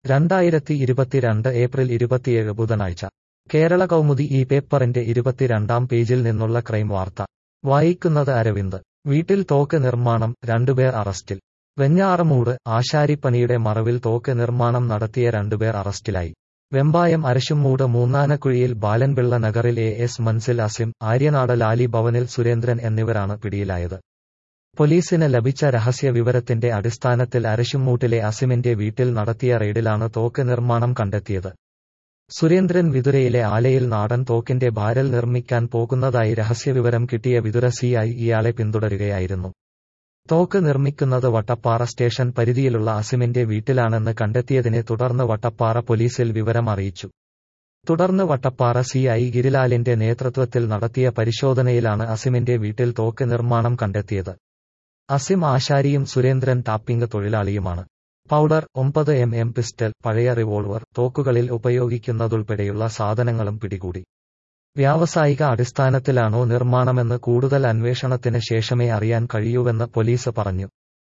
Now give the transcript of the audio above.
രണ്ടായിരത്തി ഇരുപത്തിരണ്ട് ഏപ്രിൽ ഇരുപത്തിയേഴ് ബുധനാഴ്ച കേരള കൗമുദി ഈ പേപ്പറിന്റെ ഇരുപത്തിരണ്ടാം പേജിൽ നിന്നുള്ള ക്രൈം വാർത്ത വായിക്കുന്നത് അരവിന്ദ് വീട്ടിൽ തോക്ക് നിർമ്മാണം രണ്ടുപേർ അറസ്റ്റിൽ വെഞ്ഞാറമൂട് ആശാരിപ്പണിയുടെ മറവിൽ തോക്ക് നിർമ്മാണം നടത്തിയ രണ്ടുപേർ അറസ്റ്റിലായി വെമ്പായം അരശുമൂട് മൂന്നാനക്കുഴിയിൽ ബാലൻപിള്ള നഗറിൽ എ എസ് മൻസിൽ അസിം ആര്യനാട് ലാലി ഭവനിൽ സുരേന്ദ്രൻ എന്നിവരാണ് പിടിയിലായത് പോലീസിന് ലഭിച്ച രഹസ്യ വിവരത്തിന്റെ അടിസ്ഥാനത്തിൽ അരശുമൂട്ടിലെ അസിമിന്റെ വീട്ടിൽ നടത്തിയ റെയ്ഡിലാണ് തോക്ക് നിർമ്മാണം കണ്ടെത്തിയത് സുരേന്ദ്രൻ വിതുരയിലെ ആലയിൽ നാടൻ തോക്കിന്റെ ബാരൽ നിർമ്മിക്കാൻ പോകുന്നതായി രഹസ്യവിവരം കിട്ടിയ വിതുര സിയായി ഇയാളെ പിന്തുടരുകയായിരുന്നു തോക്ക് നിർമ്മിക്കുന്നത് വട്ടപ്പാറ സ്റ്റേഷൻ പരിധിയിലുള്ള അസിമിന്റെ വീട്ടിലാണെന്ന് കണ്ടെത്തിയതിനെ തുടർന്ന് വട്ടപ്പാറ പോലീസിൽ വിവരം അറിയിച്ചു തുടർന്ന് വട്ടപ്പാറ സിഐ ഗിരിലാലിന്റെ നേതൃത്വത്തിൽ നടത്തിയ പരിശോധനയിലാണ് അസിമിന്റെ വീട്ടിൽ തോക്ക് നിർമ്മാണം കണ്ടെത്തിയത് അസിം ആശാരിയും സുരേന്ദ്രൻ ടാപ്പിംഗ് തൊഴിലാളിയുമാണ് പൗഡർ ഒമ്പത് എം എം പിസ്റ്റൽ പഴയ റിവോൾവർ തോക്കുകളിൽ ഉപയോഗിക്കുന്നതുൾപ്പെടെയുള്ള സാധനങ്ങളും പിടികൂടി വ്യാവസായിക അടിസ്ഥാനത്തിലാണോ നിർമ്മാണമെന്ന് കൂടുതൽ അന്വേഷണത്തിന് ശേഷമേ അറിയാൻ കഴിയൂവെന്ന് പോലീസ് പറഞ്ഞു